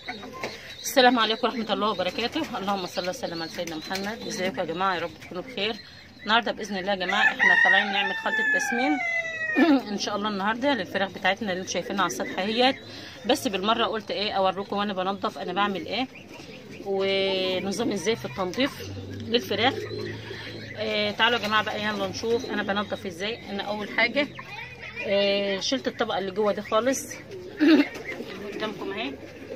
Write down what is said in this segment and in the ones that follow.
السلام عليكم ورحمة الله وبركاته اللهم صل وسلم على سيدنا محمد ازيكم يا جماعة يا رب تكونوا بخير النهاردة بإذن الله يا جماعة احنا طالعين نعمل خلطة تسمين ان شاء الله النهارده للفراخ بتاعتنا اللي انتم شايفينها على السطح اهيت بس بالمره قلت ايه اوريكم وانا بنضف انا بعمل ايه ونظام ازاي في التنظيف للفراخ آه تعالوا يا جماعه بقى يلا نشوف انا بنضف ازاي انا اول حاجه آه شلت الطبقه اللي جوه دي خالص قدامكم اهي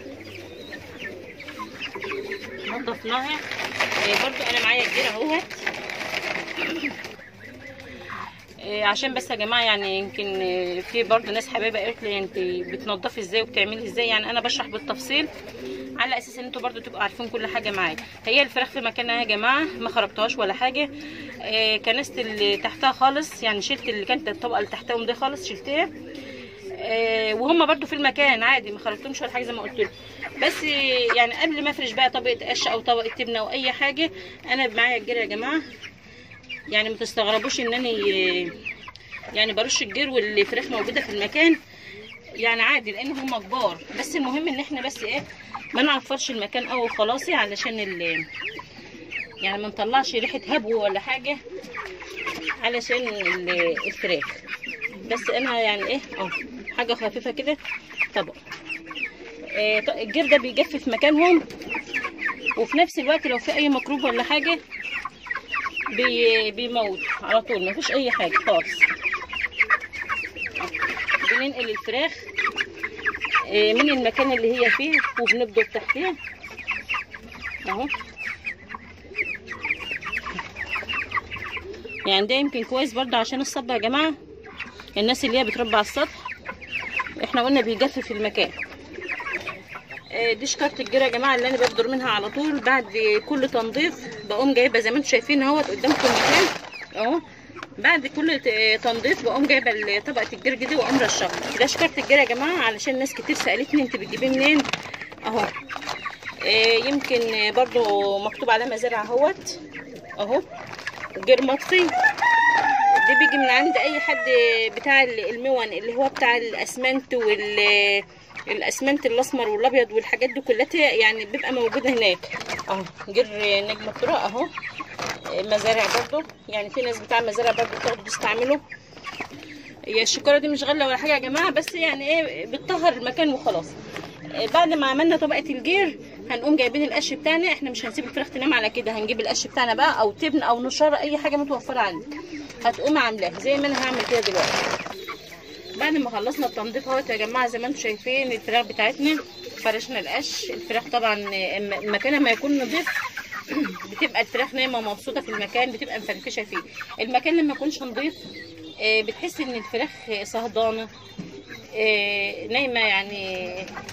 نضفناها آه برضو انا معايا كبيره اهوت آه عشان بس يا جماعه يعني يمكن آه في برضو ناس حبايبه قالت لي انت بتنضفي ازاي وبتعملي ازاي يعني انا بشرح بالتفصيل على اساس ان انتوا برضو تبقوا عارفين كل حاجه معايا هي الفراخ في مكانها يا جماعه ما خربتهاش ولا حاجه آه كنست اللي تحتها خالص يعني شلت اللي كانت الطبقه اللي تحتهم دي خالص شلتها آه وهم برضو في المكان عادي ما خرجتهمش ولا حاجه زي ما قلت لكم بس يعني قبل ما افرش بقى طبقه قش او طبقه تبنه او اي حاجه انا معايا الجير يا جماعه يعني ما تستغربوش ان انا يعني برش الجير والفراخ موجوده في المكان يعني عادي لان هم كبار بس المهم ان احنا بس ايه ما نعفرش المكان قوي خلاص علشان ال يعني ما نطلعش ريحه هبو ولا حاجه علشان الفراخ بس انا يعني ايه اه حاجه خفيفه كده طبق آه الجير ده بيجفف مكانهم وفي نفس الوقت لو في اي ميكروب ولا حاجه بي بيموت على طول مفيش اي حاجه خالص بننقل الفراخ آه من المكان اللي هي فيه وبنبدأ تحتيه اهو يعني ده يمكن كويس برضه عشان الصبة يا جماعه الناس اللي هي بتربى على السطح احنا قلنا بيجفف المكان دي شكاره الجيره يا جماعه اللي انا ببدر منها على طول بعد كل تنظيف بقوم جايبه زي ما انتم شايفين اهوت قدامكم المكان اهو بعد كل تنظيف بقوم جايبه طبقه الجرج دي واقوم رشها ده شكاره الجيره يا جماعه علشان ناس كتير سالتني انت بتجيبيه منين اهو يمكن برضو مكتوب على مزارع اهوت اهو جير مطفي دي بيجي من عند اي حد بتاع المون اللي هو بتاع الاسمنت وال الاسمنت الاسمر والابيض والحاجات دي كلها يعني بيبقى موجوده هناك اهو جر نجم الطرق اهو مزارع برضو يعني في ناس بتاع مزارع برضو بتاخد بتستعمله هي الشكاره دي مش غاليه ولا حاجه يا جماعه بس يعني ايه بتطهر المكان وخلاص بعد ما عملنا طبقه الجير هنقوم جايبين القش بتاعنا احنا مش هنسيب الفراخ تنام على كده هنجيب القش بتاعنا بقى او تبن او نشاره اي حاجه متوفره عندك هتقوم عاملاها زي ما انا هعمل كده دلوقتي بعد ما خلصنا التنظيف اهوت يا جماعه زي ما انتم شايفين الفراخ بتاعتنا فرشنا القش الفراخ طبعا مكانها ما يكون نظيف بتبقى الفراخ نايمه مبسوطه في المكان بتبقى مفرفشه فيه المكان لما يكونش نظيف بتحس ان الفراخ صهدانه نايمه يعني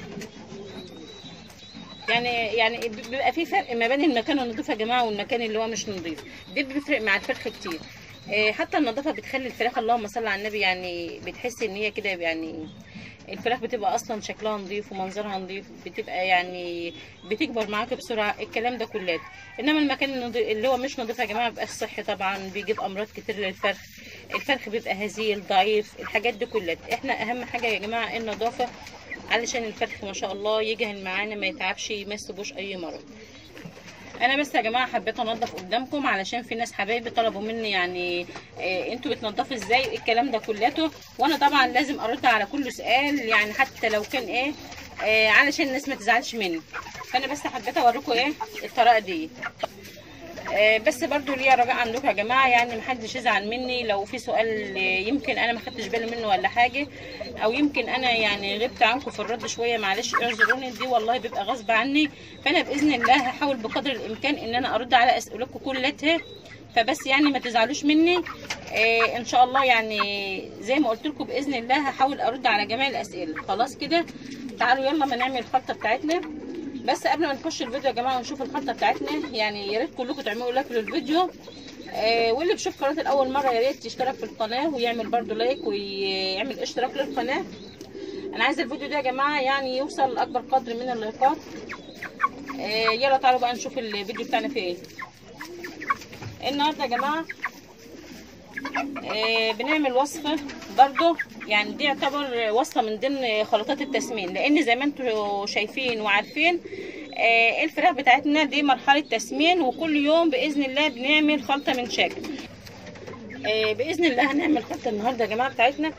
يعني يعني بيبقى في فرق ما بين المكان النظيف يا جماعه والمكان اللي هو مش نظيف دي بيفرق مع الفرخ كتير حتى النظافه بتخلي الفراخ اللهم صل على النبي يعني بتحس ان هي كده يعني الفراخ بتبقى اصلا شكلها نظيف ومنظرها نظيف بتبقى يعني بتكبر معاك بسرعه الكلام ده كله انما المكان اللي هو مش نظيف يا جماعه بيبقى صحي طبعا بيجيب امراض كتير للفرخ الفرخ بيبقى هزيل ضعيف الحاجات دي كلها احنا اهم حاجه يا جماعه النظافه علشان الفرخ ما شاء الله يجهل معانا ما يتعبش ما يسيبوش اي مرض انا بس يا جماعه حبيت انضف قدامكم علشان في ناس حبايبي طلبوا مني يعني إيه انتوا بتنضفوا ازاي الكلام ده كلته وانا طبعا لازم ارد على كل سؤال يعني حتى لو كان ايه, إيه علشان الناس ما تزعلش مني فانا بس حبيت اوريكم ايه الطريقه دي إيه بس برضو ليا رجاء عندكم يا جماعه يعني محدش يزعل مني لو في سؤال يمكن انا ما خدتش بالي منه ولا حاجه او يمكن انا يعني غبت عنكم في الرد شويه معلش اعذروني دي والله بيبقى غصب عني فانا باذن الله هحاول بقدر الامكان ان انا ارد على اسئلتكم كلها فبس يعني ما تزعلوش مني إيه ان شاء الله يعني زي ما قلت لكم باذن الله هحاول ارد على جميع الاسئله خلاص كده تعالوا يلا ما نعمل الخلطه بتاعتنا بس قبل ما نخش الفيديو يا جماعه ونشوف الخلطه بتاعتنا يعني يا ريت كلكم تعملوا لايك للفيديو آه واللي بيشوف قناتي لاول مره يا ريت يشترك في القناه ويعمل برده لايك ويعمل اشتراك للقناه انا عايزه الفيديو ده يا جماعه يعني يوصل لاكبر قدر من اللايكات آه يلا تعالوا بقى نشوف الفيديو بتاعنا فيه ايه النهارده يا جماعه آه بنعمل وصفه برده يعني دي يعتبر وصفه من ضمن خلطات التسمين لان زي ما انتم شايفين وعارفين آه، الفراخ بتاعتنا دي مرحله تسمين وكل يوم باذن الله بنعمل خلطه من شكل آه، باذن الله هنعمل خلطه النهارده يا جماعه بتاعتنا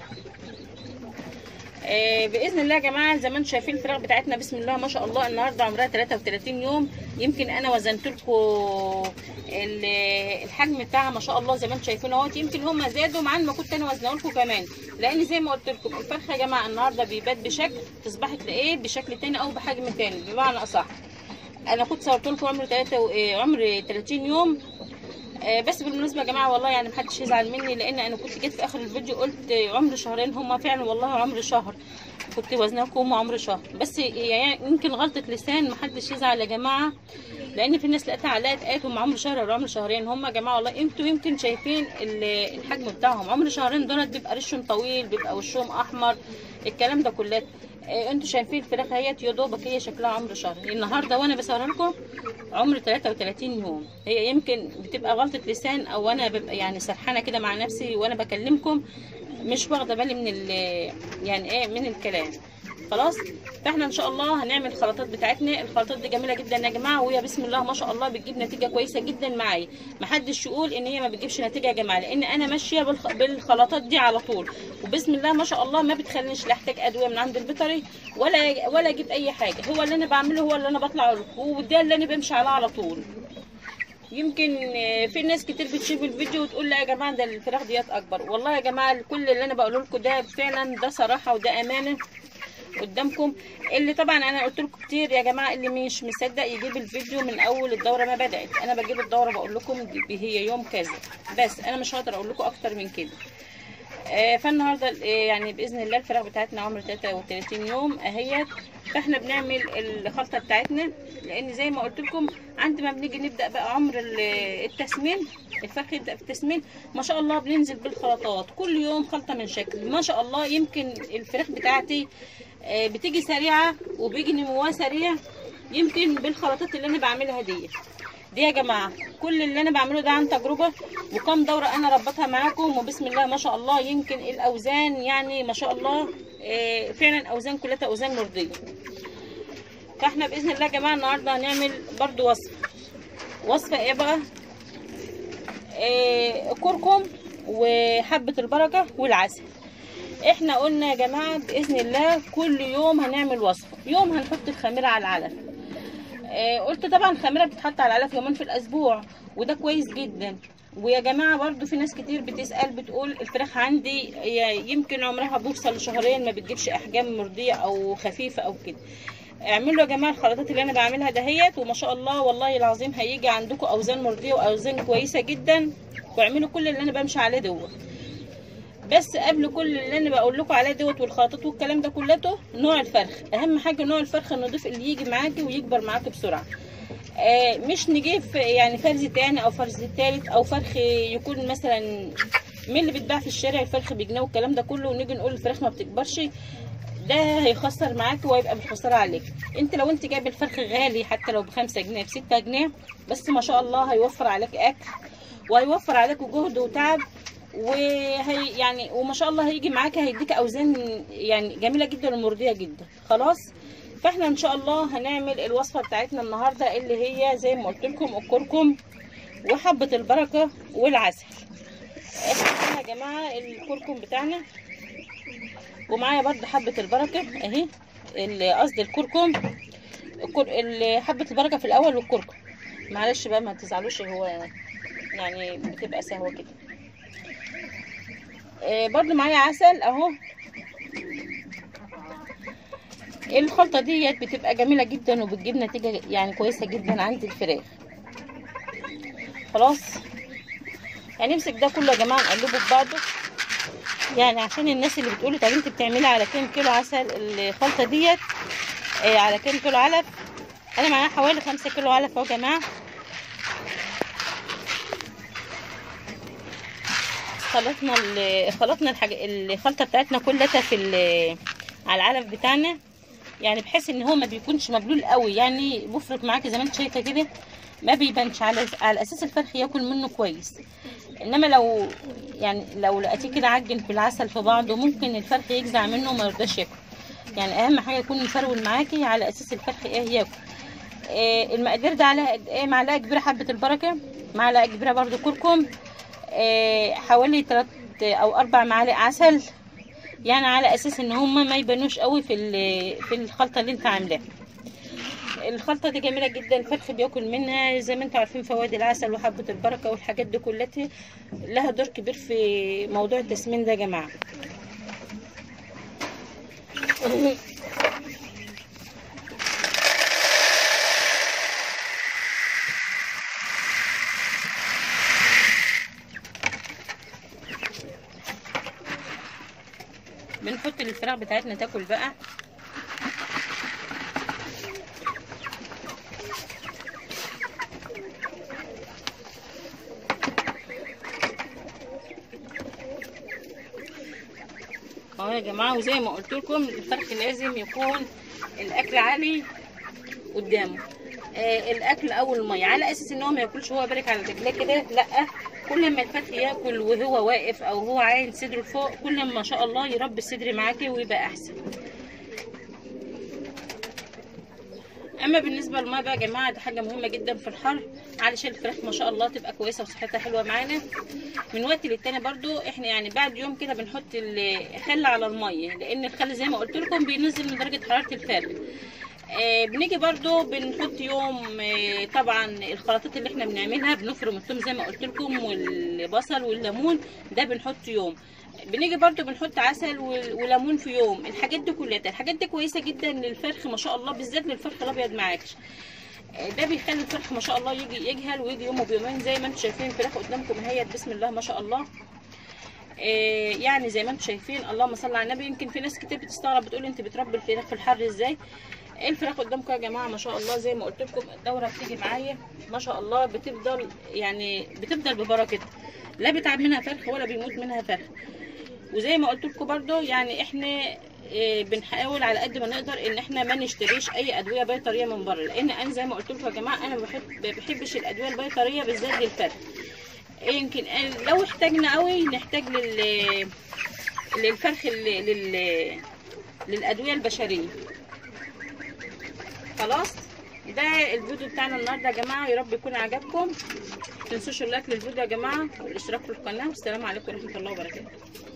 آه، باذن الله يا جماعه زي ما انتم شايفين الفراخ بتاعتنا بسم الله ما شاء الله النهارده عمرها 33 يوم يمكن انا وزنت لكم الحجم بتاعها ما شاء الله زي ما انتم شايفين اهوت يمكن هم زادوا مع ما كنت انا وزنه لكم كمان لان زي ما قلت لكم الفرخه يا جماعه النهارده بيبات بشكل تصبحي تلاقيه بشكل تاني او بحجم تاني بمعنى اصح انا كنت صورت لكم عمر 3 عمر 30 يوم آه، بس بالمناسبه يا جماعه والله يعني محدش يزعل مني لان انا كنت جيت في اخر الفيديو قلت عمر شهرين هما فعلا والله عمر شهر كنت وزنها لكم عمر شهر بس يعني يمكن غلطه لسان محدش يزعل يا جماعه لان في ناس لقيتها علقت قالت هم عمر شهر ولا عمر شهرين هم يا جماعه والله انتوا يمكن شايفين ال- الحجم بتاعهم عمر شهرين دولت بيبقى ريشهم طويل بيبقى وشهم احمر الكلام ده كله آه، انتوا شايفين الفراخ اهيت يا دوبك هي شكلها عمر شهر النهارده وانا بصورها لكم عمر 33 يوم هي يمكن بتبقى غلطه لسان او انا ببقى يعني سرحانه كده مع نفسي وانا بكلمكم مش واخده بالي من ال يعني ايه من الكلام خلاص فاحنا ان شاء الله هنعمل الخلطات بتاعتنا الخلطات دي جميله جدا يا جماعه وهي بسم الله ما شاء الله بتجيب نتيجه كويسه جدا معايا محدش يقول ان هي ما بتجيبش نتيجه يا جماعه لان انا ماشيه بالخ... بالخلطات دي على طول وبسم الله ما شاء الله ما بتخلينيش لا احتاج ادويه من عند البيطري ولا ولا اجيب اي حاجه هو اللي انا بعمله هو اللي انا بطلع لكم وده اللي انا بمشي عليه على طول يمكن آه، في ناس كتير بتشوف الفيديو وتقول لا يا جماعه ده الفراخ ديت اكبر والله يا جماعه كل اللي انا بقوله لكم ده فعلا ده صراحه وده امانه قدامكم اللي طبعا انا قلت لكم كتير يا جماعه اللي مش مصدق يجيب الفيديو من اول الدوره ما بدات انا بجيب الدوره بقول لكم دي هي يوم كذا بس انا مش هقدر اقول لكم اكتر من كده آه، فالنهارده آه، يعني باذن الله الفراخ بتاعتنا عمر 33 يوم اهيت فاحنا بنعمل الخلطه بتاعتنا لان زي ما قلت لكم عند ما بنيجي نبدا بقى عمر ال- التسمين الفرخ يبدا في التسمين ما شاء الله بننزل بالخلطات كل يوم خلطه من شكل ما شاء الله يمكن الفراخ بتاعتي آه، بتيجي سريعه وبيجي نموها سريع يمكن بالخلطات اللي انا بعملها دي دي يا جماعه كل اللي انا بعمله ده عن تجربه وكم دوره انا ربطها معاكم وبسم الله ما شاء الله يمكن الاوزان يعني ما شاء الله آه، فعلا اوزان كلها اوزان مرضيه فاحنا باذن الله يا جماعه النهارده هنعمل برضو وصفه وصفه ايه بقى آه، كركم وحبه البركه والعسل احنا قلنا يا جماعه باذن الله كل يوم هنعمل وصفه يوم هنحط الخميره على العلف آه، قلت طبعا الخميره بتتحط على العلف يومين في الاسبوع وده كويس جدا ويا جماعه برضو في ناس كتير بتسال بتقول الفراخ عندي هي يمكن عمرها بوصل لشهرين ما بتجيبش احجام مرضيه او خفيفه او كده اعملوا يا جماعه الخلطات اللي انا بعملها دهيت وما شاء الله والله العظيم هيجي عندكم اوزان مرضيه واوزان كويسه جدا واعملوا كل اللي انا بمشي عليه دوت بس قبل كل اللي انا بقول لكم عليه دوت والخلطات والكلام ده كلته نوع الفرخ اهم حاجه نوع الفرخ النضيف اللي يجي معاكي ويكبر معاكي بسرعه آه مش نجيب يعني فرز تاني او فرز تالت او فرخ يكون مثلا من اللي بيتباع في الشارع الفرخ بجنيه والكلام ده كله ونيجي نقول الفراخ ما بتكبرش ده هيخسر معاك وهيبقى بالخساره عليك انت لو انت جايب الفرخ غالي حتى لو بخمسة جنيه بستة جنيه بس ما شاء الله هيوفر عليك اكل وهيوفر عليك جهد وتعب وهي يعني وما شاء الله هيجي معاك هيديك اوزان يعني جميله جدا ومرضيه جدا خلاص فاحنا ان شاء الله هنعمل الوصفه بتاعتنا النهارده اللي هي زي ما قلت لكم الكركم وحبه البركه والعسل احنا يا جماعه الكركم بتاعنا ومعايا برضه حبه البركه اهي ال- قصدي الكركم الكر... ال- حبه البركه في الاول والكركم معلش بقى ما تزعلوش هو يعني بتبقى سهوه كده آه، برضو معايا عسل اهو الخلطه ديت بتبقى جميله جدا وبتجيب نتيجه يعني كويسه جدا عند الفراخ خلاص هنمسك ده كله يا جماعه نقلبه في بعضه يعني عشان الناس اللي بتقولي طب انت بتعملي على كام كيلو عسل الخلطه ديت آه على كام كيلو علف انا معايا حوالي خمسة كيلو علف اهو يا جماعه خلطنا ال- خلطنا الحاجة الخلطه بتاعتنا كلها في ال- على العلف بتاعنا يعني بحيث ان هو ما بيكونش مبلول قوي يعني بيفرط معاكي زي ما انت شايفه كده ما بيبانش على على اساس الفرخ ياكل منه كويس انما لو يعني لو لقيتيه كده عجن في العسل في بعضه ممكن الفرخ يجزع منه وما يرضاش ياكل يعني اهم حاجه يكون مفرول معاكي على اساس الفرخ ايه ياكل إيه المقادير ده عليها قد ايه معلقه كبيره حبه البركه معلقه كبيره برضو كركم إيه حوالي 3 او 4 معالق عسل يعني على اساس ان هما ما يبانوش قوي في ال- في الخلطه اللي انت عاملاها الخلطه دي جميله جدا الفرخ بياكل منها زي ما انتم عارفين فوائد العسل وحبه البركه والحاجات دي كلها لها دور كبير في موضوع التسمين ده يا جماعه بنحط الفراخ بتاعتنا تاكل بقى اهو يا جماعه وزي ما قلت لكم الفرخ لازم يكون الاكل عالي قدامه آه الاكل او الميه على اساس ان هو ما ياكلش وهو بارك على رجليه كده لا كل ما الفرخ ياكل وهو واقف او هو عاين صدره فوق كل ما شاء الله يربي الصدر معاكي ويبقى احسن اما بالنسبه للميه بقى يا جماعه دي حاجه مهمه جدا في الحر علشان الفراخ ما شاء الله تبقى كويسه وصحتها حلوه معانا من وقت للتاني برضو احنا يعني بعد يوم كده بنحط الخل على الميه لان الخل زي ما قلت لكم بينزل من درجه حراره الفرخ آه بنيجي برضو بنحط يوم آه طبعا الخلطات اللي احنا بنعملها بنفرم الثوم زي ما قلت لكم والبصل والليمون ده بنحط يوم بنيجي برضو بنحط عسل و- وليمون في يوم الحاجات دي كلها الحاجات دي كويسه جدا للفرخ ما شاء الله بالذات للفرخ الابيض معاكش آه، ده بيخلي الفرخ ما شاء الله يجي يجهل ويجي يوم وبيومين زي ما انتم شايفين الفراخ قدامكم اهيت بسم الله ما شاء الله آه، يعني زي ما انتم شايفين اللهم صل على النبي يمكن في ناس كتير بتستغرب بتقول انت بتربي الفراخ في الحر ازاي الفراخ قدامكم يا جماعه ما شاء الله زي ما قلت لكم الدوره بتيجي معايا ما شاء الله بتفضل يعني بتفضل ببركتها لا بيتعب منها فرخ ولا بيموت منها فرخ وزي ما قلت لكم برده يعني احنا آه، بنحاول على قد ما نقدر ان احنا ما نشتريش اي ادويه بيطريه من بره لان انا زي ما قلت لكم يا جماعه انا ما بحب ما بحبش الادويه البيطريه بالذات للفرخ يمكن لو احتاجنا قوي نحتاج لل للفرخ ال- لل للادويه البشريه خلاص ده الفيديو بتاعنا النهارده يا جماعه يا رب يكون عجبكم متنسوش اللايك للفيديو يا جماعه والاشتراك في القناه والسلام عليكم ورحمه الله وبركاته